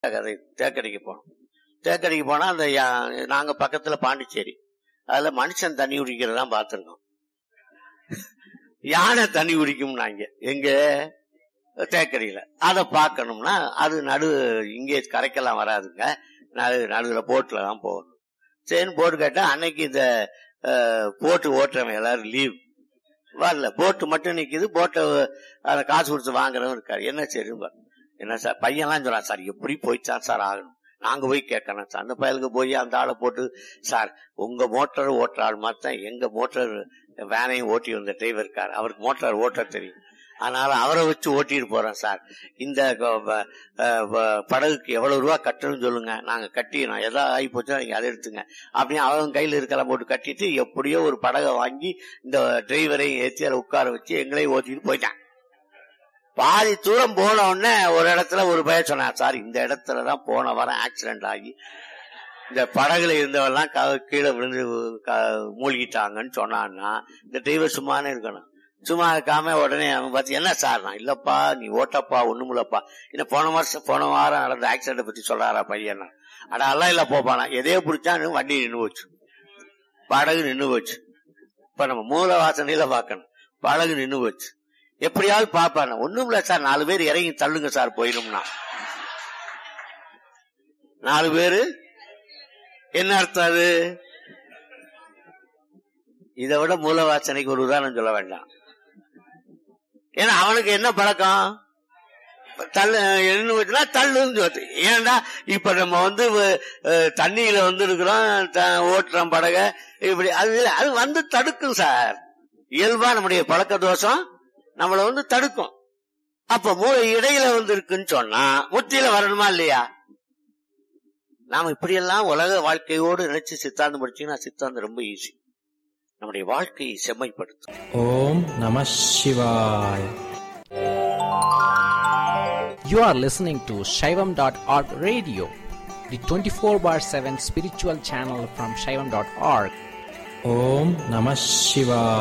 கதை தேக்கடிக்கு போனோம் தேக்கடிக்கு போனா அந்த யா- நாங்க பக்கத்துல பாண்டிச்சேரி அதுல மனுஷன் தண்ணி குடிக்கிறதான் பார்த்திருக்கோம் யானை தண்ணி குடிக்கும்னாங்க எங்க தேக்கடியில அதை பார்க்கணும்னா அது நடு இங்கே கரைக்கெல்லாம் வராதுங்க நடு நடுவில் போட்டில் தான் போகணும் சரின்னு போட்டு கேட்டா அன்னைக்கு இந்த போட்டு ஓட்டுறவன் எல்லாரும் லீவ் வரல போட்டு மட்டும் நிக்குது போட்டை அதை காசு கொடுத்து வாங்குறவன் இருக்காரு என்ன சரி என்ன சார் பையன்லாம் சொல்றான் சார் எப்படி போய்ச்சான் சார் ஆகணும் நாங்க போய் கேட்கணும் சார் அந்த பயலுக்கு போய் அந்த ஆளை போட்டு சார் உங்க மோட்டார் ஓட்டுற ஆள் மாதிரி தான் எங்க மோட்டார் வேனையும் ஓட்டி வந்த டிரைவர் இருக்கார் அவருக்கு மோட்டார் ஓட்ட தெரியும் அதனால அவரை வச்சு ஓட்டிட்டு போறோம் சார் இந்த க- வ- அஹ் வ- படகுக்கு எவ்வளவு ரூபா கட்டணும்னு சொல்லுங்க நாங்க கட்டி நான் எதாவது ஆகி போச்சுன்னா நீங்க அதை எடுத்துங்க அப்படின்னு அவன் கையில இருக்கலாம் போட்டு கட்டிட்டு எப்படியோ ஒரு படகை வாங்கி இந்த டிரைவரையும் ஏற்றி அதை உட்கார வச்சு எங்களையும் ஓட்டிட்டு போயிட்டான் பாதி தூரம் போன உடனே ஒரு இடத்துல ஒரு பையன் சொன்னான் சார் இந்த இடத்துல தான் போன வாரம் ஆக்சிடென்ட் ஆகி இந்த படகுல இருந்தவெல்லாம் க- கீழே விழுந்து க- மூழ்கிட்டாங்கன்னு சொன்னான்னா இந்த டிரைவர் சும்மானே இருக்கணும் சும்மா இருக்காம உடனே அவன் பார்த்து என்ன சார் நான் இல்லப்பா நீ ஓட்டப்பா ஒண்ணுமில்லப்பா இன்னும் போன வருஷம் போன வாரம் நடந்த ஆக்சிடென்ட் பத்தி சொல்றாரா பையன் அட எல்லாம் இல்ல போப்பானா எதையோ பிடிச்சான்னு வண்டி நின்று போச்சு படகு நின்று போச்சு இப்ப நம்ம மூல வாசனையில பார்க்கணும் படகு நின்று போச்சு எப்படியாவது பாப்பான ஒண்ணும் இல்ல சார் நாலு பேர் இறங்கி தள்ளுங்க சார் போயிடும்னா நாலு பேரு என்ன அர்த்தம் அது இதை விட மூல வாசனைக்கு ஒரு உதாரணம் சொல்ல வேண்டாம் ஏன்னா அவனுக்கு என்ன பழக்கம் தள்ளு என்ன வச்சுனா தள்ளுன்னு சொல்லு ஏன்டா இப்ப நம்ம வந்து அஹ், தண்ணியில வந்து இருக்கிறோம் த- ஓட்டுறோம் படக இப்படி அது அது வந்து தடுக்கும் சார் இயல்பா நம்முடைய பழக்க தோஷம் நம்மள வந்து தடுக்கும் அப்ப மூளை இடையில வந்து இருக்குன்னு சொன்னா முத்தியில வரணுமா இல்லையா நாம இப்படியெல்லாம் உலக வாழ்க்கையோடு நினைச்சு சித்தாந்தம் படிச்சீங்கன்னா சித்தாந்தம் ரொம்ப ஈஸி நம்முடைய வாழ்க்கையை செம்மைப்படுத்தும் ஓம் நம சிவாய் You are listening to Shaivam.org radio, the 24 bar 7 spiritual channel from Shaivam.org. ஓம் நம சிவாய்